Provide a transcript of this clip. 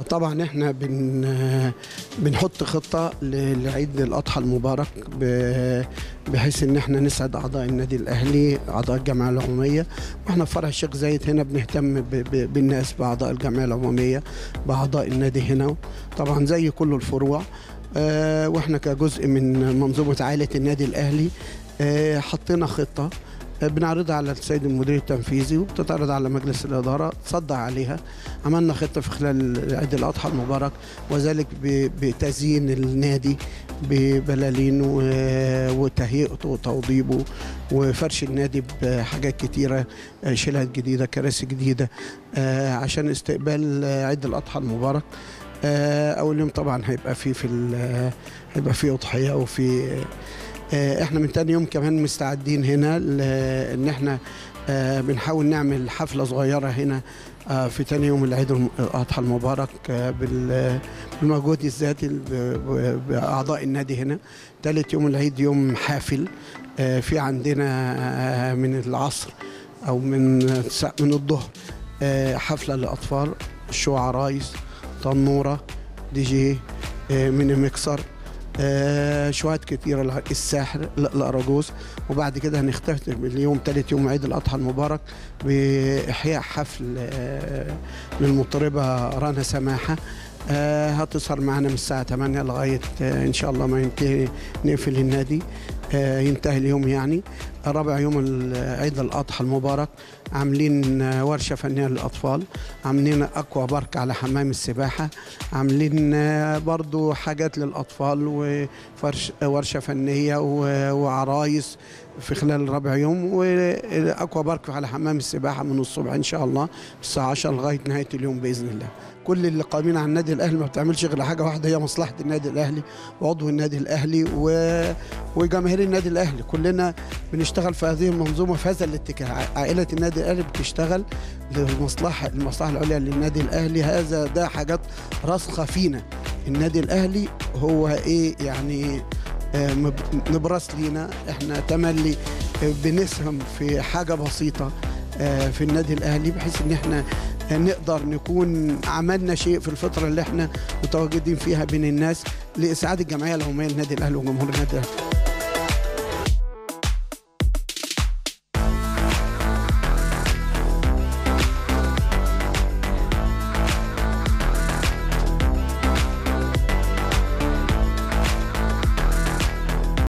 طبعا احنا بن بنحط خطه ل- لعيد الاضحى المبارك ب- بحيث ان احنا نسعد اعضاء النادي الاهلي اعضاء الجمعيه العموميه واحنا في فرع الشيخ زايد هنا بنهتم ب- ب- بالناس باعضاء الجمعيه العموميه باعضاء النادي هنا طبعا زي كل الفروع آه، واحنا كجزء من منظومه عائله النادي الاهلي آه، حطينا خطه آه، بنعرضها على السيد المدير التنفيذي وبتتعرض على مجلس الاداره تصدع عليها عملنا خطه في خلال عيد الاضحى المبارك وذلك ب- بتزيين النادي ببلالين و- وتهيئته وتوضيبه وفرش النادي بحاجات كتيره آه، شيلات جديده كراسي جديده آه، عشان استقبال آه، عيد الاضحى المبارك آه، اول يوم طبعا هيبقى فيه في ال- هيبقى فيه اضحيه وفي آه، احنا من تاني يوم كمان مستعدين هنا ل- ان احنا آه، بنحاول نعمل حفله صغيره هنا آه، في تاني يوم العيد الم- الاضحى المبارك آه، بال- بالمجهود الذاتي ب- ب- باعضاء النادي هنا تالت يوم العيد يوم حافل آه، في عندنا آه، من العصر او من سا- من الظهر آه، حفله للاطفال شو عرايس تنوره دي جي آه، ميني ميكسر آه، شوات كتيرة الع- الساحر ال- الأراجوز وبعد كده هنختتم اليوم تالت يوم عيد الأضحى المبارك بإحياء حفل آه، للمطربة رنا سماحة آه، هتسهر معنا من الساعة 8 لغاية آه، إن شاء الله ما ينتهي نقفل النادي آه، ينتهي اليوم يعني رابع يوم ال- عيد الأضحى المبارك عاملين آه، ورشة فنية للأطفال عاملين أكوا بارك على حمام السباحة عاملين آه، برضو حاجات للأطفال وفرش ورشة فنية و- وعرايس في خلال ربع يوم واكوا بارك على حمام السباحه من الصبح ان شاء الله الساعه 10 لغايه نهايه اليوم باذن الله. كل اللي قائمين على النادي الاهلي ما بتعملش غير حاجه واحده هي مصلحه النادي الاهلي وعضو النادي الاهلي و... وجماهير النادي الاهلي كلنا بنشتغل في هذه المنظومه في هذا الاتجاه ع- عائله النادي الاهلي بتشتغل للمصلحه المصلحه العليا للنادي الاهلي هذا ده حاجات راسخه فينا النادي الاهلي هو ايه يعني آه، مب- نبرس لينا احنا تملي آه، بنسهم في حاجه بسيطه آه، في النادي الاهلي بحيث ان احنا آه، نقدر نكون عملنا شيء في الفتره اللي احنا متواجدين فيها بين الناس لاسعاد الجمعيه العموميه للنادي الاهلي وجمهور النادي الاهلي